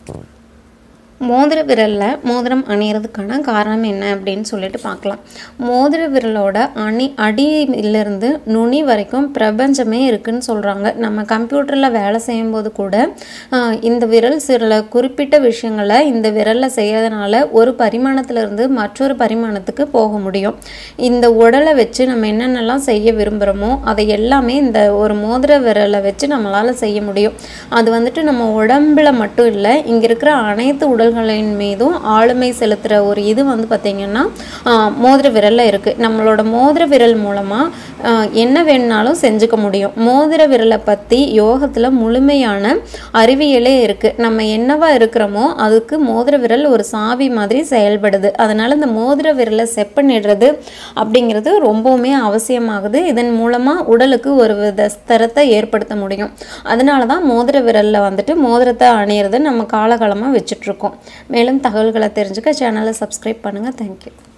மோதிர விரலில் மோதிரம் அணியறதுக்கான காரணம் என்ன அப்படின்னு சொல்லிட்டு பார்க்கலாம் மோதிர விரலோட அணி அடியிலிருந்து நுனி வரைக்கும் பிரபஞ்சமே இருக்குன்னு சொல்கிறாங்க நம்ம கம்ப்யூட்டரில் வேலை செய்யும்போது கூட ஆஹ், இந்த விரல் சில குறிப்பிட்ட விஷயங்களை இந்த விரலில் செய்யறதுனால ஒரு பரிமாணத்திலிருந்து மற்றொரு பரிமாணத்துக்கு போக முடியும் இந்த உடலை வச்சு நம்ம என்னென்னலாம் செய்ய விரும்புகிறோமோ அதை எல்லாமே இந்த ஒரு மோதிர விரலை வச்சு நம்மளால் செய்ய முடியும் அது வந்துட்டு நம்ம உடம்புல மட்டும் இல்லை இங்கே இருக்கிற அனைத்து உடல்களின் மீதும் ஆளுமை செலுத்துகிற ஒரு இது வந்து பார்த்திங்கன்னா ஆஹ், மோதிர விரலில் இருக்குது நம்மளோட மோதிர விரல் மூலமாக என்ன வேணுனாலும் செஞ்சுக்க முடியும் மோதிர விரலை பற்றி யோகத்தில் முழுமையான அறிவியலே இருக்குது நம்ம என்னவா இருக்கிறோமோ அதுக்கு மோதிர விரல் ஒரு சாவி மாதிரி செயல்படுது அதனால் இந்த மோதிர விரலை செப்பனிடுறது அப்படிங்கிறது ரொம்பவுமே அவசியமாகுது இதன் மூலமாக உடலுக்கு ஒரு வித ஸ்திரத்தை ஏற்படுத்த முடியும் அதனால தான் மோதிர விரலில் வந்துட்டு மோதிரத்தை அணியிறதை நம்ம காலகாலமாக வச்சுட்ருக்கோம் மேலும் தகவல்களை தெரிஞ்சுக்க சேனலை சப்ஸ்கிரைப் பண்ணுங்கள் தேங்க்யூ